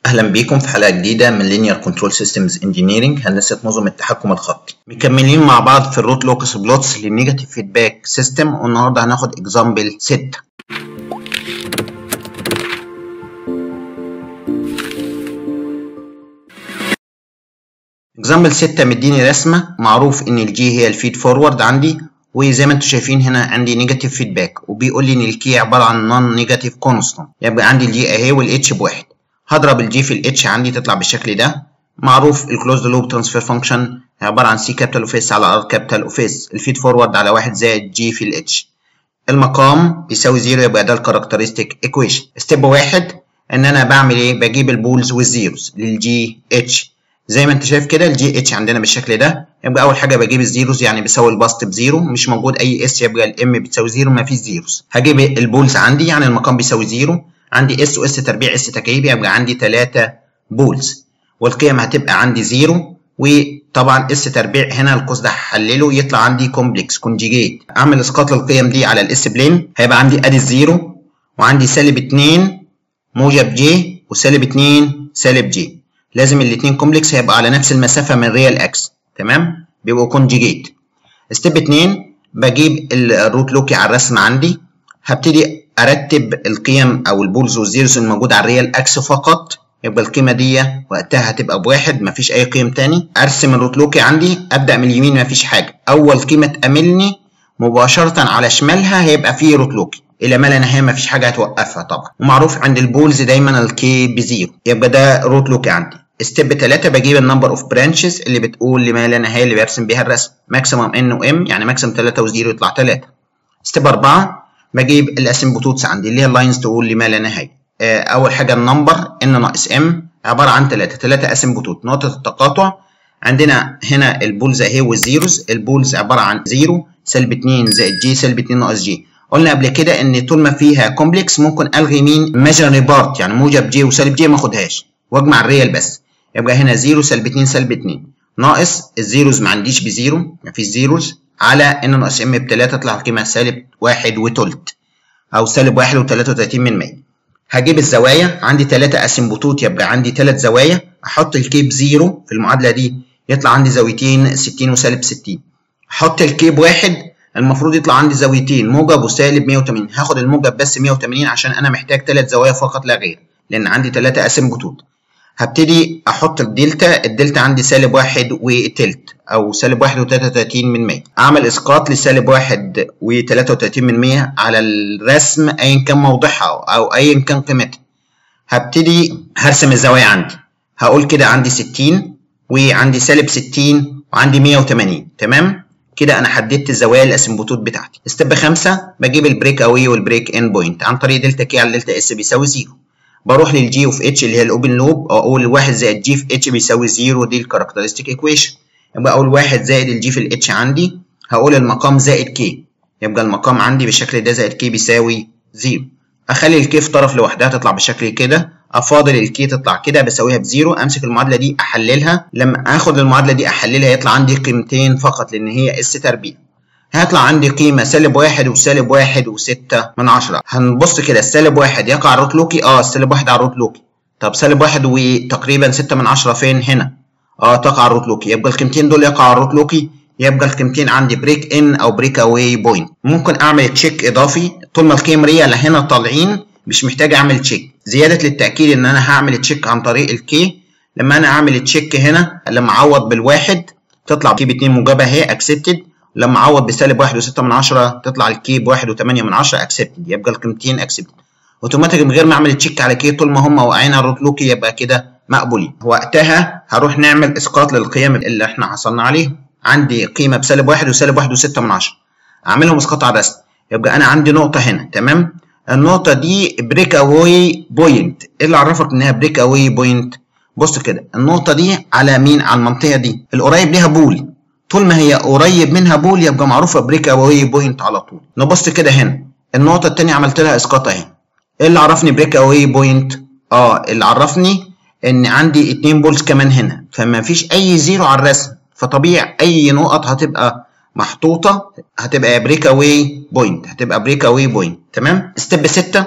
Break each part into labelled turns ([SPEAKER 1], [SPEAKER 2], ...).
[SPEAKER 1] اهلا بيكم في حلقه جديده من Linear Control Systems Engineering هندسه نظم التحكم الخطي مكملين مع بعض في الروت لوكس بلوتس للنيجاتيف فيدباك سيستم والنهارده هناخد اكزامبل 6 اكزامبل 6 مديني رسمه معروف ان الجي هي الفيد فورورد عندي وزي ما انتم شايفين هنا عندي نيجاتيف فيدباك وبيقول لي ان الكي عباره عن نون نيجاتيف كونستانت يبقى عندي الجي اهي والاتش بواحد هضرب الجي في الاتش عندي تطلع بالشكل ده معروف الكلوزد لوب ترانسفير فانكشن عباره عن سي كابيتال اوف اس على ار كابيتال اوف اس الفيد فورورد على واحد زائد جي في الاتش المقام بيساوي زيرو يبقى ده الكاركترستيك ايكويشن ستيب واحد ان انا بعمل ايه بجيب البولز والزيروز للجي اتش زي ما انت شايف كده الجي اتش عندنا بالشكل ده يبقى اول حاجه بجيب الزيروز يعني بيساوي الباست بزيرو مش موجود اي اس يبقى الام بتساوي زيرو ما فيش زيروز هجيب البولز عندي يعني المقام بيساوي زيرو عندي اس واس تربيع اس تكعيب يبقى عندي 3 بولز والقيم هتبقى عندي زيرو وطبعا اس تربيع هنا القوس ده هحلله يطلع عندي كومبلكس كونجيجيت اعمل اسقاط للقيم دي على الاس بلين هيبقى عندي ادي الزيرو وعندي سالب 2 موجب جي وسالب 2 سالب جي لازم الاثنين كومبلكس هيبقى على نفس المسافه من ريال اكس تمام بيبقوا كونجيجيت ستيب 2 بجيب الروت لوكي على الرسم عندي هبتدي ارتب القيم او البولز والزيروز الموجوده على الريال اكس فقط يبقى القيمه دي وقتها هتبقى بواحد مفيش اي قيم تاني ارسم الروت لوكي عندي ابدا من اليمين مفيش حاجه اول قيمه تقابلني مباشره على شمالها هيبقى فيه روت لوكي الى ما لا نهايه مفيش حاجه هتوقفها طبعا ومعروف عند البولز دايما الكي بزيرو يبقى ده روت لوكي عندي ستيب 3 بجيب النمبر اوف برانشز اللي بتقول لما لا نهايه اللي برسم بيها الرسم ماكسيمم ان وام يعني ماكسيمم 3 و0 يطلع 3 ستيب 4 بجيب الاسمبوتوتس عندي اللي هي اللاينز تقول لما لا نهايه آه اول حاجه النمبر ان ناقص ام عباره عن 3 3 اسمبوتوت نقطه التقاطع عندنا هنا البولز اهي والزيروز البولز عباره عن 0 سالب 2 زائد جي سالب 2 ناقص جي قلنا قبل كده ان طول ما فيها كومبلكس ممكن الغي مين ماجري بارت يعني موجب جي وسالب جي ما اخدهاش واجمع الريال بس يبقى هنا 0 سالب 2 سالب 2 ناقص الزيروز ما عنديش بزيرو مفيش زيروز على ان ناقص ام ب 3 تطلع القيمه سالب 1 وتلت او سالب 1 و33 من 100 هجيب الزوايا عندي 3 اسمبوتوت يبقى عندي 3 زوايا احط الكي بزيرو في المعادله دي يطلع عندي زاويتين 60 وسالب 60 احط الكي بواحد المفروض يطلع عندي زاويتين موجب وسالب 180 هاخد الموجب بس 180 عشان انا محتاج 3 زوايا فقط لا غير لان عندي 3 اسمبوتوت هبتدي احط الدلتا الدلتا عندي سالب واحد وتلت او سالب واحد وتلاتة وتلاتين من مية اعمل اسقاط لسالب واحد وتلاتة وتلاتين من مية على الرسم ايا كان موضعها او ايا كان قيمتها هبتدي هرسم الزوايا عندي هقول كده عندي ستين وعندي سالب ستين وعندي مية وتمانين تمام كده انا حددت الزوايا الاسمبوتوت بتاعتي ستيب خمسة بجيب البريك اوي والبريك ان بوينت عن طريق دلتا كي على دلتا اس بيساوي زيرو بروح للجي اوف اتش اللي هي الاوبن لوب او اقول واحد زائد جي في اتش بيساوي زيرو دي الكاركترستيك ايكويشن يبقى اقول واحد زائد الجي في الاتش عندي هقول المقام زائد كي يبقى المقام عندي بالشكل ده زائد كي بيساوي زيرو اخلي الكي في طرف لوحدها تطلع بالشكل كده افاضل الكي تطلع كده بساويها بزيرو امسك المعادله دي احللها لما اخد المعادله دي احللها يطلع عندي قيمتين فقط لان هي اس تربيع هيطلع عندي قيمة سالب واحد وسالب واحد وستة من عشرة هنبص كده السالب واحد يقع على الروت لوكي اه السالب واحد على الروت لوكي طب سالب واحد وتقريبا ستة من عشرة فين هنا اه تقع على الروت لوكي يبقى القيمتين دول يقعوا على الروت لوكي يبقى القيمتين عندي بريك ان او بريك اواي بوينت ممكن اعمل تشيك اضافي طول ما القيم ريال هنا طالعين مش محتاج اعمل تشيك زيادة للتأكيد ان انا هعمل تشيك عن طريق الكي لما انا اعمل تشيك هنا لما اعوض بالواحد تطلع كي باتنين موجبة اهي اكسبتد لما اعوض بسالب واحد وستة من عشرة تطلع الكي بواحد وتمانية من عشرة اكسبتد يبقى القيمتين اكسبتد اوتوماتيك من غير ما اعمل تشيك على كي طول ما هم واقعين على الروت لوكي يبقى كده مقبولين وقتها هروح نعمل اسقاط للقيم اللي احنا حصلنا عليها عندي قيمه بسالب واحد وسالب واحد وستة من عشرة اعملهم اسقاط على الرسم يبقى انا عندي نقطه هنا تمام النقطه دي بريك اواي بوينت ايه اللي عرفك انها بريك اواي بوينت بص كده النقطه دي على مين على المنطقه دي القريب ليها بول طول ما هي قريب منها بول يبقى معروفه بريك اواي بوينت على طول نبص كده هنا النقطه الثانيه عملت لها اسقاط اهي ايه اللي عرفني بريك اواي بوينت اه اللي عرفني ان عندي اتنين بولز كمان هنا فما فيش اي زيرو على الرسم فطبيعي اي نقط هتبقى محطوطه هتبقى بريك اواي بوينت هتبقى بريك اواي بوينت تمام ستيب 6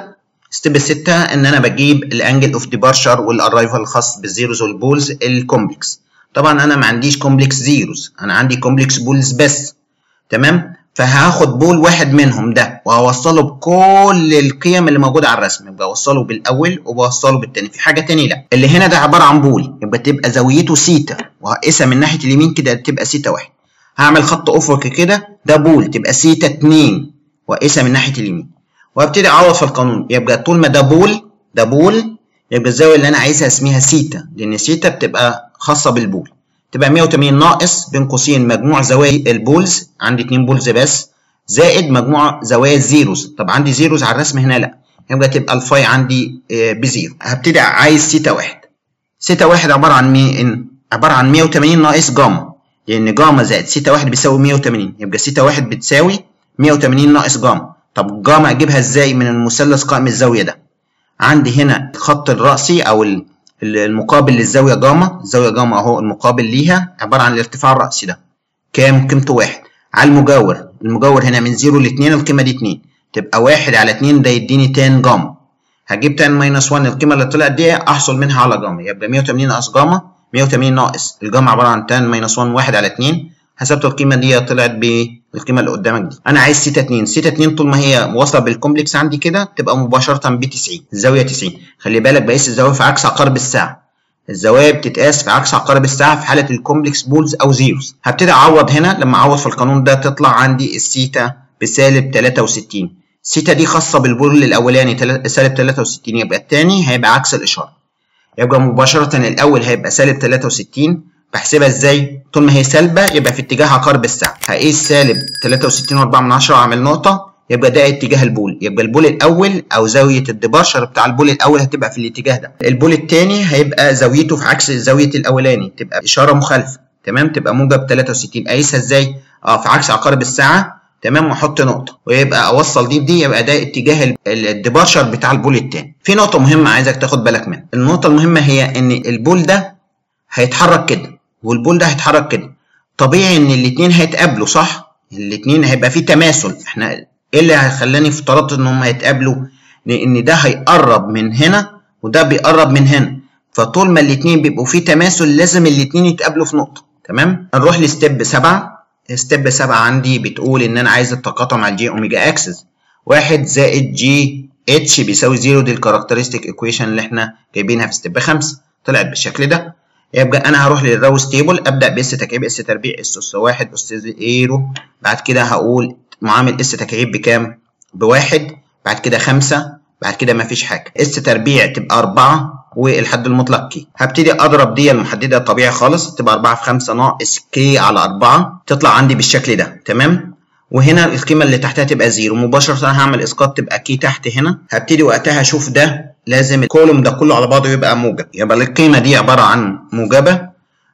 [SPEAKER 1] ستيب 6 ان انا بجيب الانجل اوف ديبارشر والارايفل الخاص بالزيروز والبولز الكومبلكس طبعا انا ما عنديش كومبلكس زيروز انا عندي كومبلكس بولز بس تمام فهاخد بول واحد منهم ده وهوصله بكل القيم اللي موجوده على الرسم يبقى اوصله بالاول وبوصله بالتاني في حاجه تاني لا اللي هنا ده عباره عن بول يبقى تبقى زاويته سيتا وهقيسها من ناحيه اليمين كده تبقى سيتا واحد هعمل خط افقي كده ده بول تبقى سيتا 2 واقيسها من ناحيه اليمين وابتدي اعوض في القانون يبقى طول ما ده بول ده بول يبقى الزاويه اللي انا عايزها اسميها سيتا لان سيتا بتبقى خاصه بالبول تبقى 180 ناقص بين قوسين مجموع زوايا البولز عندي 2 بولز بس زائد مجموع زوايا الزيروز طب عندي زيروز على الرسم هنا لا يبقى تبقى الفاي عندي بزيرو هبتدي عايز سيتا واحد سيتا واحد عباره عن مين عباره عن 180 ناقص جاما لان جاما زائد سيتا واحد بيساوي 180 يبقى سيتا واحد بتساوي 180 ناقص جاما طب جاما اجيبها ازاي من المثلث قائم الزاويه ده عندي هنا الخط الرأسي او المقابل للزاويه جاما الزاويه جاما اهو المقابل ليها عباره عن الارتفاع الرأسي ده كام قيمته واحد على المجاور المجاور هنا من 0 ل 2 القيمه دي 2 تبقى 1 على 2 ده يديني تان جاما هجيب تان ماينس 1 القيمه اللي طلعت دي احصل منها على جاما يبقى 180 ناقص جاما 180 ناقص الجاما عباره عن تان ماينس 1 1 على 2 حسبت القيمه دي طلعت بالقيمه اللي قدامك دي انا عايز سيتا 2 سيتا 2 طول ما هي واصله بالكومبلكس عندي كده تبقى مباشره ب 90 الزاويه 90 خلي بالك بقيس الزاويه في عكس عقارب الساعه الزوايا بتتقاس في عكس عقارب الساعه في حاله الكومبلكس بولز او زيروز هبتدي اعوض هنا لما اعوض في القانون ده تطلع عندي السيتا بسالب 63 السيتا دي خاصه بالبول الاولاني سالب 63 يبقى الثاني هيبقى عكس الاشاره يبقى مباشره الاول هيبقى سالب 63 بحسبها ازاي طول ما هي سالبه يبقى في اتجاه عقارب الساعه هقيس سالب 63 و4 من 10 واعمل نقطه يبقى ده اتجاه البول يبقى البول الاول او زاويه الدباشر بتاع البول الاول هتبقى في الاتجاه ده البول الثاني هيبقى زاويته في عكس زاويه الاولاني تبقى اشاره مخالفه تمام تبقى موجب 63 اقيسها ازاي اه في عكس عقارب الساعه تمام واحط نقطه ويبقى اوصل دي بدي يبقى ده اتجاه الدباشر بتاع البول الثاني في نقطه مهمه عايزك تاخد بالك منها النقطه المهمه هي ان البول ده هيتحرك كده والبول ده هيتحرك كده طبيعي ان الاثنين هيتقابلوا صح الاثنين هيبقى في تماثل احنا ايه اللي هيخلاني افترضت ان هم هيتقابلوا لان ده هيقرب من هنا وده بيقرب من هنا فطول ما الاثنين بيبقوا في تماثل لازم الاثنين يتقابلوا في نقطه تمام نروح لستيب 7 ستيب 7 عندي بتقول ان انا عايز التقاطع مع الجي اوميجا اكسس واحد زائد جي اتش بيساوي زيرو دي الكاركترستيك ايكويشن اللي احنا جايبينها في ستيب 5 طلعت بالشكل ده يبقى انا هروح للراوس تيبل ابدا باس تكعيب اس تربيع اس اس واحد اس زيرو بعد كده هقول معامل اس تكعيب بكام؟ بواحد بعد كده خمسة بعد كده مفيش حاجة اس تربيع تبقى أربعة والحد المطلق كي هبتدي أضرب دي المحددة طبيعي خالص تبقى أربعة في خمسة ناقص كي على أربعة تطلع عندي بالشكل ده تمام؟ وهنا القيمة اللي تحتها تبقى زيرو مباشرة هعمل إسقاط تبقى كي تحت هنا هبتدي وقتها أشوف ده لازم الكولوم ده كله على بعضه يبقى موجب يبقى القيمة دي عبارة عن موجبة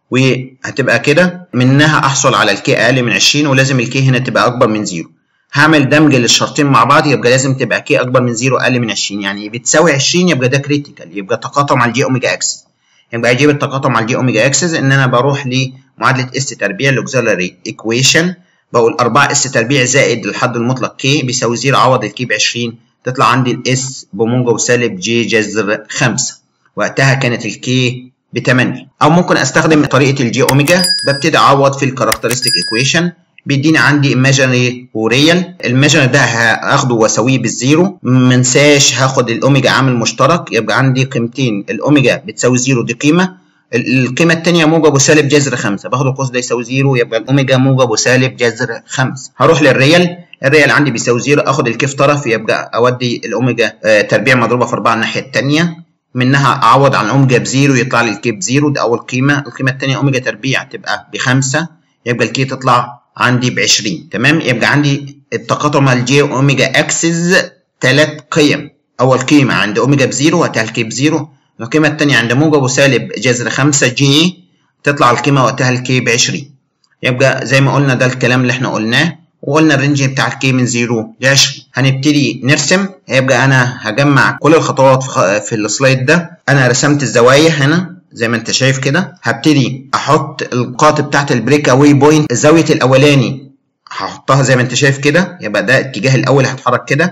[SPEAKER 1] وهتبقى كده منها أحصل على الكي أقل من 20 ولازم الكي هنا تبقى أكبر من زيرو هعمل دمج للشرطين مع بعض يبقى لازم تبقى كي اكبر من 0 اقل من 20 يعني بتساوي 20 يبقى ده كريتيكال يبقى تقاطع مع الجي اوميجا اكسس يبقى اجيب التقاطع مع الجي اوميجا اكسس ان انا بروح لمعادله اس تربيع الاوكسيلري ايكويشن بقول 4 اس تربيع زائد الحد المطلق كي بيساوي 0 عوض الكي ب 20 تطلع عندي الاس بموجب سالب جي جذر 5 وقتها كانت الكي ب 8 او ممكن استخدم طريقه الجي اوميجا ببتدي اعوض في الكاركترستيك ايكويشن بيديني عندي ايماجينري وريال الايماجينري ده هاخده واساويه بالزيرو منساش هاخد الاوميجا عامل مشترك يبقى عندي قيمتين الاوميجا بتساوي زيرو دي قيمه القيمه الثانيه موجب وسالب جذر 5 باخد القوس ده يساوي زيرو يبقى الاوميجا موجب وسالب جذر 5 هروح للريال الريال عندي بيساوي زيرو اخد الكيف طرف يبقى اودي الاوميجا تربيع مضروبه في 4 الناحيه الثانيه منها اعوض عن اوميجا بزيرو يطلع لي الكي بزيرو ده اول قيمه القيمه الثانيه اوميجا تربيع تبقى بخمسه يبقى الكي تطلع عندي ب 20 تمام يبقى عندي التقاطع مع الجي اوميجا اكسس ثلاث قيم اول قيمه عند اوميجا بزيرو وقتها الكي بزيرو القيمه الثانيه عند موجب وسالب جذر 5 جي تطلع القيمه وقتها الكي ب 20 يبقى زي ما قلنا ده الكلام اللي احنا قلناه وقلنا الرينج بتاع الكي من 0 ل 20 هنبتدي نرسم هيبقى انا هجمع كل الخطوات في السلايد ده انا رسمت الزوايا هنا زي ما انت شايف كده هبتدي احط النقاط بتاعت البريك اواي بوينت الزاويه الاولاني هحطها زي ما انت شايف كده يبقى ده اتجاه الاول هتحرك كده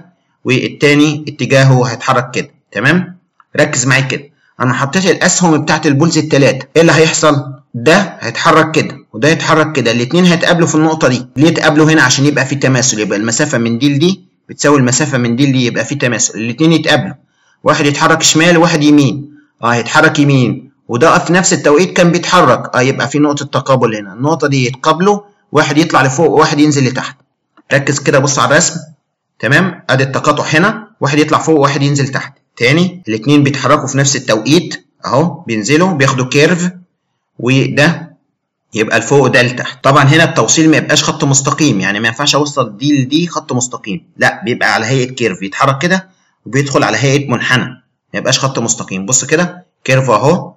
[SPEAKER 1] والتاني اتجاهه هيتحرك كده تمام ركز معايا كده انا حطيت الاسهم بتاعت البولز الثلاثه ايه اللي هيحصل ده هيتحرك كده وده هيتحرك كده الاثنين هيتقابلوا في النقطه دي ليه اتقابلوا هنا عشان يبقى في تماثل يبقى المسافه من دي لدي بتساوي المسافه من دي لدي يبقى في تماثل الاثنين يتقابلوا واحد يتحرك شمال وواحد يمين اه هيتحرك يمين وده في نفس التوقيت كان بيتحرك اه يبقى في نقطه تقابل هنا النقطه دي يتقابلوا واحد يطلع لفوق وواحد ينزل لتحت ركز كده بص على الرسم تمام ادي التقاطع هنا واحد يطلع فوق وواحد ينزل تحت تاني الاثنين بيتحركوا في نفس التوقيت اهو بينزلوا بياخدوا كيرف وده يبقى لفوق وده لتحت طبعا هنا التوصيل ما يبقاش خط مستقيم يعني ما ينفعش اوصل دي لدي خط مستقيم لا بيبقى على هيئه كيرف يتحرك كده وبيدخل على هيئه منحنى ما يبقاش خط مستقيم بص كده كيرف اهو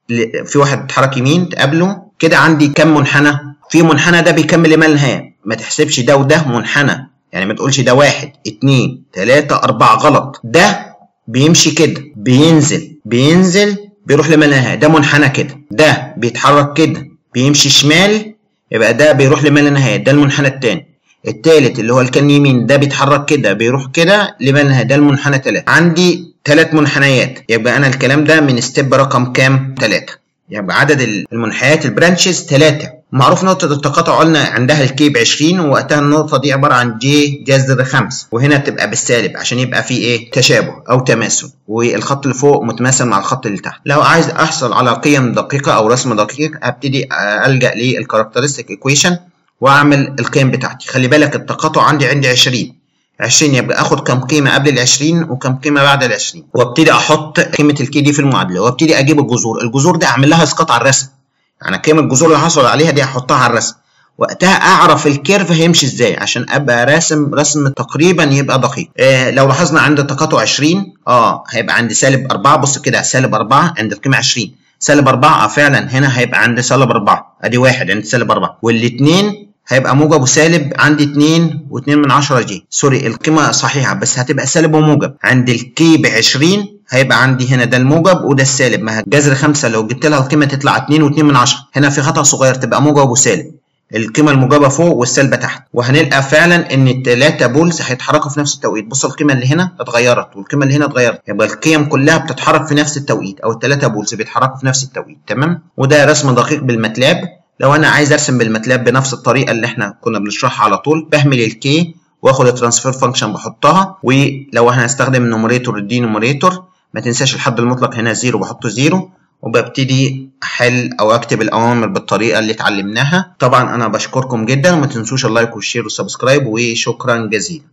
[SPEAKER 1] في واحد اتحرك يمين تقابله كده عندي كام منحنى في منحنى ده بيكمل لما النهايه ما تحسبش ده وده منحنى يعني ما تقولش ده واحد اتنين تلاتة أربعة غلط ده بيمشي كده بينزل بينزل بيروح لما النهاية ده منحنى كده ده بيتحرك كده بيمشي شمال يبقى ده بيروح لما النهاية ده المنحنى التاني التالت اللي هو الكان يمين ده بيتحرك كده بيروح كده لما النهاية ده المنحنى تلاتة عندي تلات منحنيات يبقى أنا الكلام ده من ستيب رقم كام تلاتة يبقى عدد المنحنيات البرانشز تلاتة معروف نقطة التقاطع قلنا عندها الكي ب 20 ووقتها النقطة دي عبارة عن جي جذر 5 وهنا تبقى بالسالب عشان يبقى في ايه تشابه أو تماثل والخط اللي فوق متماثل مع الخط اللي تحت لو عايز أحصل على قيم دقيقة أو رسم دقيق أبتدي ألجأ للكاركترستيك ايكويشن وأعمل القيم بتاعتي خلي بالك التقاطع عندي عندي 20 20 يبقى اخد كم قيمه قبل ال 20 وكم قيمه بعد ال 20 وابتدي احط قيمه الكي دي في المعادله وابتدي اجيب الجذور الجذور دي اعمل لها اسقاط على الرسم يعني قيم الجذور اللي حصل عليها دي هحطها على الرسم وقتها اعرف الكيرف هيمشي ازاي عشان ابقى راسم رسم تقريبا يبقى دقيق آه لو لاحظنا عند التقاطع 20 اه هيبقى عند سالب 4 بص كده سالب 4 عند القيمه 20 سالب 4 اه فعلا هنا هيبقى عند سالب 4 ادي واحد عند سالب 4 والاثنين هيبقى موجب وسالب عندي 2 و2 من 10 جي سوري القيمه صحيحه بس هتبقى سالب وموجب عند الكي ب 20 هيبقى عندي هنا ده الموجب وده السالب ما جذر 5 لو جبت لها القيمه تطلع 2 و2 من 10 هنا في خطا صغير تبقى موجب وسالب القيمه الموجبه فوق والسالبه تحت وهنلقى فعلا ان الثلاثه بولز هيتحركوا في نفس التوقيت بص القيمه اللي هنا اتغيرت والقيمه اللي هنا اتغيرت يبقى القيم كلها بتتحرك في نفس التوقيت او الثلاثه بولز بيتحركوا في نفس التوقيت تمام وده رسم دقيق بالماتلاب لو انا عايز ارسم بالماتلاب بنفس الطريقه اللي احنا كنا بنشرحها على طول بهمل الكي واخد الترانسفير فانكشن بحطها ولو احنا هنستخدم النوميريتور الدي نوميريتور ما تنساش الحد المطلق هنا زيرو بحطه زيرو وببتدي احل او اكتب الاوامر بالطريقه اللي اتعلمناها طبعا انا بشكركم جدا وما تنسوش اللايك والشير والسبسكرايب وشكرا جزيلا